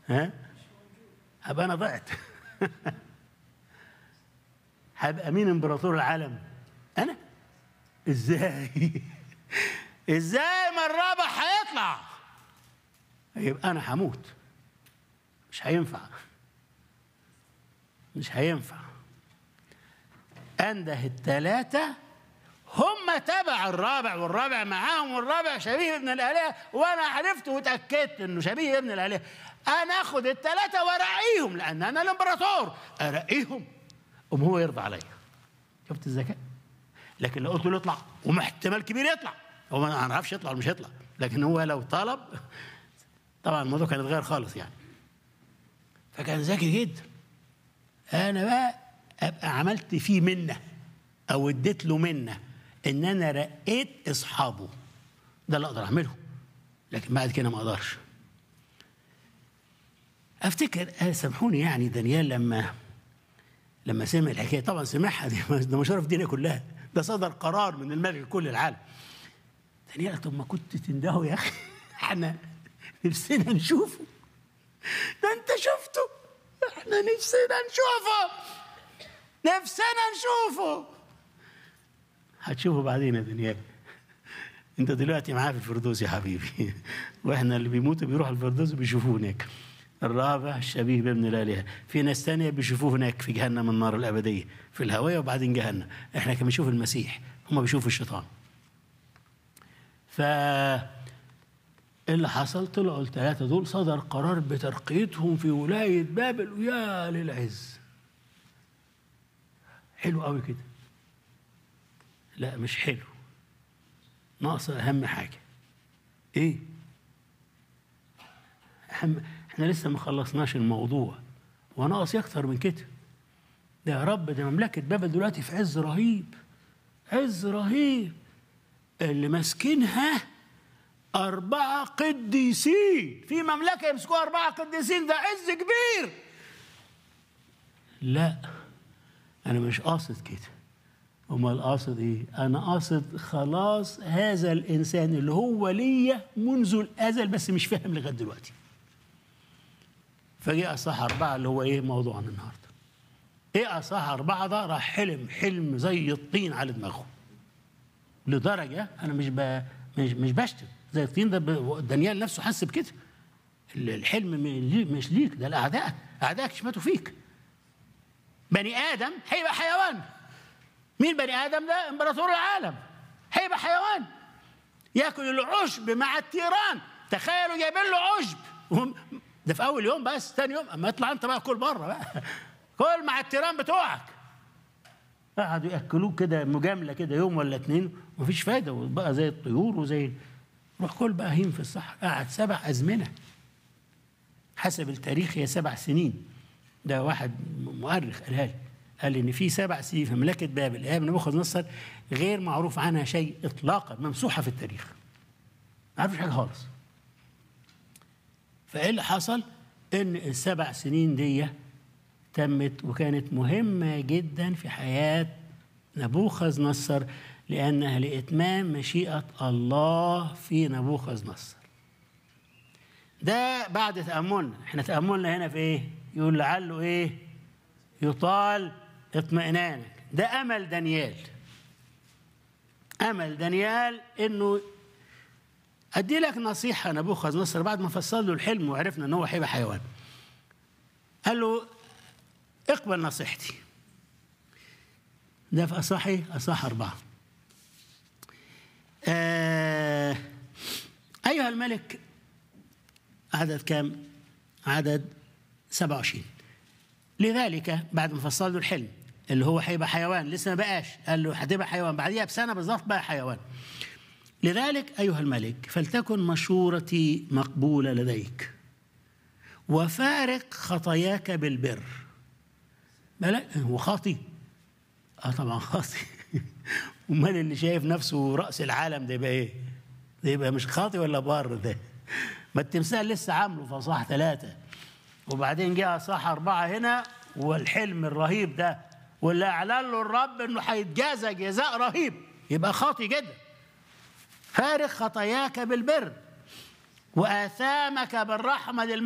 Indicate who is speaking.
Speaker 1: ها هبقى انا ضعت هبقى مين امبراطور العالم انا ازاي ازاي ما الرابح هيطلع يبقى انا هموت مش هينفع مش هينفع انده الثلاثه هم تبع الرابع والرابع معاهم والرابع شبيه ابن الالهه وانا عرفت وتاكدت انه شبيه ابن الالهه انا اخد الثلاثه وارقيهم لان انا الامبراطور ارقيهم قوم هو يرضى عليا شفت الذكاء لكن لو قلت له اطلع واحتمال كبير يطلع هو ما نعرفش يطلع ولا مش هيطلع لكن هو لو طلب طبعا الموضوع كان اتغير خالص يعني فكان ذكي جدا انا بقى ابقى عملت فيه منه او اديت له منه ان انا رقيت اصحابه ده اللي اقدر اعمله لكن بعد كده ما اقدرش افتكر آه سامحوني يعني دانيال لما لما سمع الحكايه طبعا سمعها دي ده مشهوره في الدنيا كلها ده صدر قرار من الملك لكل العالم دانيال طب ما كنت تندهوا يا اخي احنا نفسنا نشوفه ده انت شفته احنا نفسنا نشوفه نفسنا نشوفه هتشوفه بعدين يا دنيال انت دلوقتي معاه في الفردوس يا حبيبي واحنا اللي بيموتوا بيروحوا الفردوس بيشوفوه هناك الرابع الشبيه بابن الالهه في ناس تانية بيشوفوه هناك في جهنم النار الابديه في الهويه وبعدين جهنم احنا كنا بنشوف المسيح هم بيشوفوا الشيطان ف اللي حصل طلعوا الثلاثه دول صدر قرار بترقيتهم في ولايه بابل ويا للعز حلو قوي كده لا مش حلو ناقصه اهم حاجه ايه أهم احنا لسه ما خلصناش الموضوع وناقص اكتر من كده ده يا رب ده مملكه بابل دلوقتي في عز رهيب عز رهيب اللي ماسكينها أربعة قديسين في مملكة يمسكوها أربعة قديسين ده عز كبير لا أنا مش قاصد كده أمال قاصد إيه؟ أنا قاصد خلاص هذا الإنسان اللي هو ليا منذ الأزل بس مش فاهم لغاية دلوقتي فجاء أصح أربعة اللي هو إيه موضوعنا النهاردة إيه أصح أربعة ده راح حلم حلم زي الطين على دماغه لدرجة أنا مش ب... مش مش بشتم زي الطين ده ب... دانيال نفسه حس بكده الحلم مش ليك ده الأعداء أعدائك يشمتوا فيك بني آدم هيبقى حيوان مين بني آدم ده إمبراطور العالم هيبقى حيوان ياكل العشب مع التيران تخيلوا جايبين له عشب ده في أول يوم بس ثاني يوم أما اطلع أنت بقى كل بره بقى كل مع التيران بتوعك قعدوا ياكلوه كده مجامله كده يوم ولا اتنين ومفيش فايده وبقى زي الطيور وزي روح كل بقى هيم في الصحراء قعد سبع ازمنه حسب التاريخ هي سبع سنين ده واحد مؤرخ قالها لي قال ان في سبع سنين في مملكه بابل ايام نبوخذ نصر غير معروف عنها شيء اطلاقا ممسوحه في التاريخ ما عرفش حاجه خالص فايه اللي حصل ان السبع سنين دي تمت وكانت مهمة جدا في حياة نبوخذ نصر لأنها لإتمام مشيئة الله في نبوخذ نصر ده بعد تأملنا احنا تأملنا هنا في ايه يقول لعله ايه يطال اطمئنانك ده أمل دانيال أمل دانيال إنه أدي لك نصيحة نبوخذ نصر بعد ما فصل له الحلم وعرفنا إن هو هيبقى حيوان قال له اقبل نصيحتي ده في أصحي أصح أربعة آه أيها الملك عدد كام عدد 27 لذلك بعد ما فصل له الحلم اللي هو هيبقى حيوان لسه ما بقاش قال له هتبقى حيوان بعديها بسنة بالظبط بقى حيوان لذلك أيها الملك فلتكن مشورتي مقبولة لديك وفارق خطاياك بالبر لا هو خاطي اه طبعا خاطي امال اللي شايف نفسه راس العالم ده يبقى ايه ده يبقى مش خاطي ولا بار ده ما التمثال لسه عامله في اصحاح ثلاثة وبعدين جه اصحاح أربعة هنا والحلم الرهيب ده واللي اعلن له الرب انه هيتجازى جزاء رهيب يبقى خاطي جدا فارق خطاياك بالبر واثامك بالرحمه